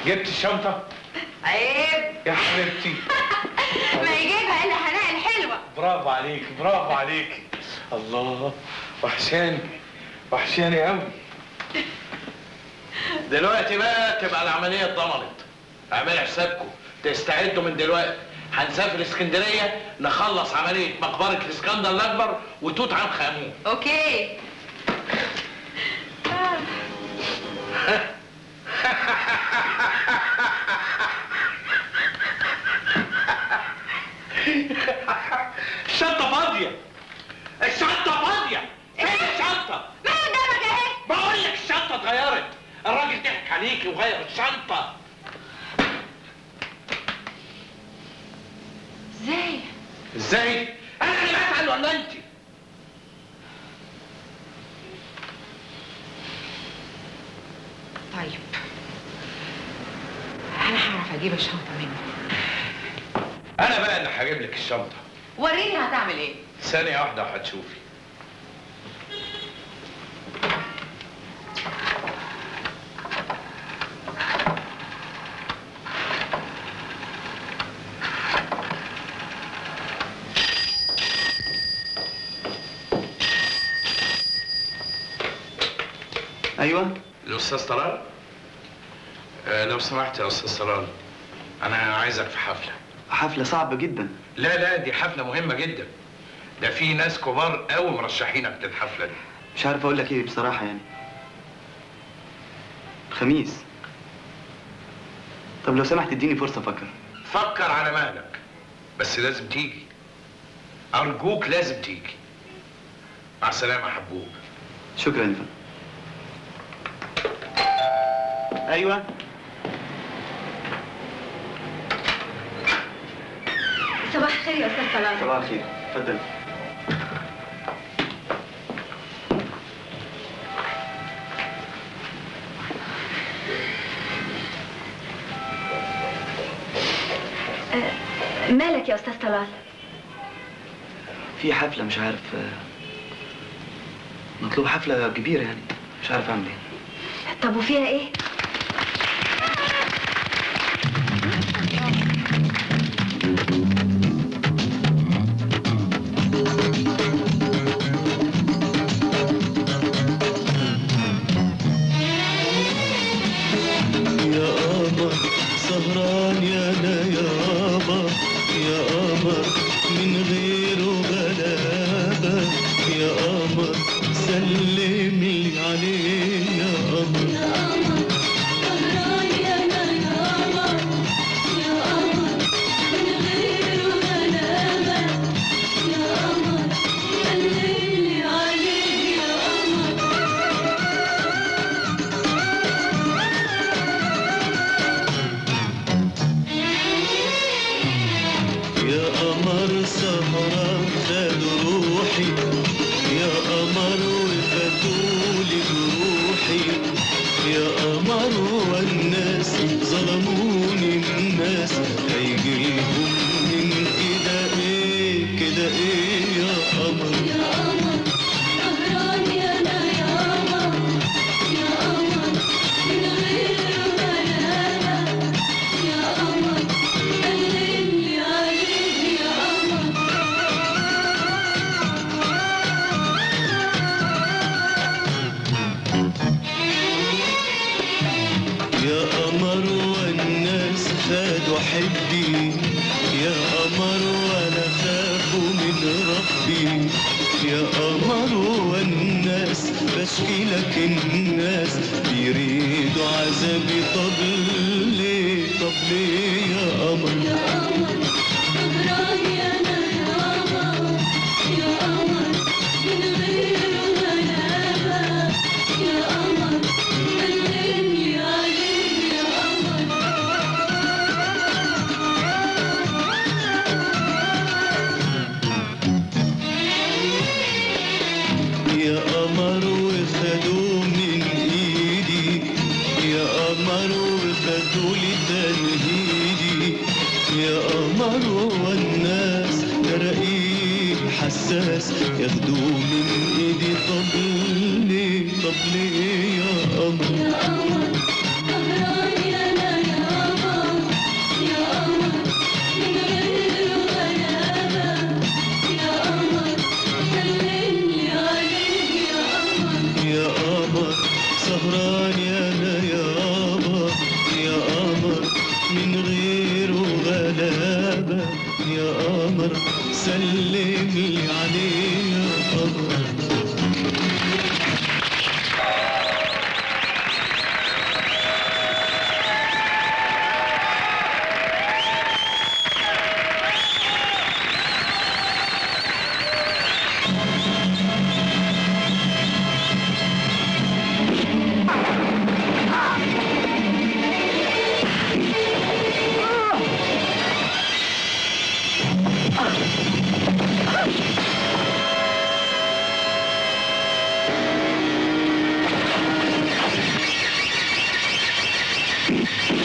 جبت الشنطه عيب يا حبيبتي ما يجيبها الا هناء الحلوه برافو عليك برافو عليك الله وحشاني وحشاني قوي دلوقتي بقى تبقى العمليه اتضمنت اعملوا حسابكم تستعدوا من دلوقتي هنسافر اسكندريه نخلص عمليه مقبره الاسكندر الاكبر وتوت عنخ امون اوكي الشنطه فاضيه الشنطه فاضيه فين الشنطه ما قدامك اهي بقول لك الشنطه اتغيرت الراجل ضحك عليكي وغير الشنطه ازاي ازاي انا اللي بسال ولا انت طيب انا هعرف اجيب الشنطه منه انا بقى اللي هجيب لك الشنطه وريني هتعمل ايه ثانيه واحده وهتشوفي ايوه الاستاذ طلال آه لو سمحت يا استاذ طلال انا عايزك في حفله حفله صعبه جدا لا لا دي حفله مهمه جدا ده في ناس كبار قوي مرشحينك للحفله دي مش عارف اقول لك ايه بصراحه يعني خميس طب لو سمحت اديني فرصه افكر فكر على مهلك بس لازم تيجي ارجوك لازم تيجي مع السلامه يا حبوب شكرا يا فندم ايوه صباح الخير يا استاذ طلال صباح الخير اتفضل مالك يا استاذ طلال في حفله مش عارف آه، مطلوب حفله كبيره يعني مش عارف اعمل ايه طب وفيها ايه يا قمر سهران يا انا يا قمر يا قمر من غيره غلابة يا قمر سلم لي عليه يا قمر يا قمر سهران خد روحي يا قمر وفتولي جروحي يا قمر والناس ظلموني الناس هيجيلهم من كده ايه كده ايه يا قمر يا قمر سهران يا انا يا قمر يا قمر من غير غلابة يا قمر سلملي عليه يا قمر يا قمر والناس خدوا حبي يا قمر ولا خافوا من ربي يا قمر والناس بشكي لك الناس بيريدوا عذابي طب ليه طب ليه يا قمر يا قمر سهران يا انا يا قمر يا قمر من غير غلابة يا قمر سلملي عليه يا يا قمر وخدوه من ايدي يا قمر وخدوا لي تنهيدي يا قمر والناس ده رقيق حساس ياخدوه من ايدي طب ليه طب ليه يا قمر يا قمر سهران يا انا يا يا